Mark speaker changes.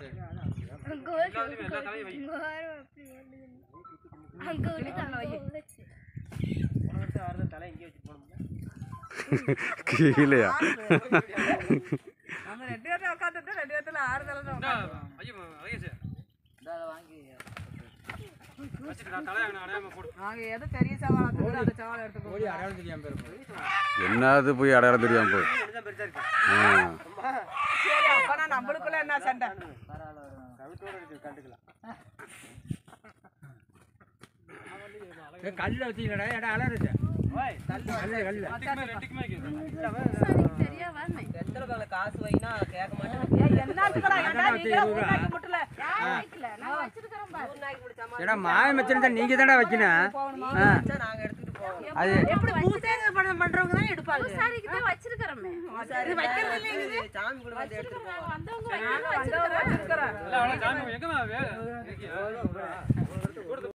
Speaker 1: அங்க ஒரு இங்க ஒரு அப்படி ஒண்ணு. அங்க ஒண்ணு அங்க ஒண்ணு.
Speaker 2: கீழேயா
Speaker 3: நம்ம ரெண்டு பேரும் உட்காந்துட்டு ரெண்டு பேர்த்துல ஆறுதல் தான் நாங்க எது பெரிய சவால் இருக்குது அந்த சவால் எடுத்துக்கோ
Speaker 2: என்னது போய் அடையாளம் தெரியாம போய் ஆ
Speaker 3: சரி அப்பனா நம்மளுக்குள்ள என்ன சண்டை
Speaker 4: கல்லில் வச்சிங்களடா ஏடா அலறுச்சு கல்ல கல்ல
Speaker 1: சரிக்கு சரியா வரணும்.
Speaker 3: ஏய், என்னத்துக்குடா? ஏன்டா நீங்களே ஊர் நாய்க்கு முட்டல?
Speaker 1: யாரும் வைக்கல. நான் வச்சிருக்கிறேன் பாரு.
Speaker 4: ஏடா மாயம் வச்சிருந்தா நீங்க தானே வைக்கணும் ஆ. அது
Speaker 3: எப்படி பூசேங்க பண்ண- பண்றவங்க தான் எடுப்பாங்க
Speaker 1: சரிக்கு தான் வச்சிருக்கிறோமே.
Speaker 3: இது வைக்கிறது இல்லைங்க இது.
Speaker 1: வச்சிருக்கிறோம். வந்தவங்க வைக்கணும்,
Speaker 3: வந்தவங்க
Speaker 1: வச்சிருக்கிறோம்.
Speaker 3: வச்சிருக்கிறோம்.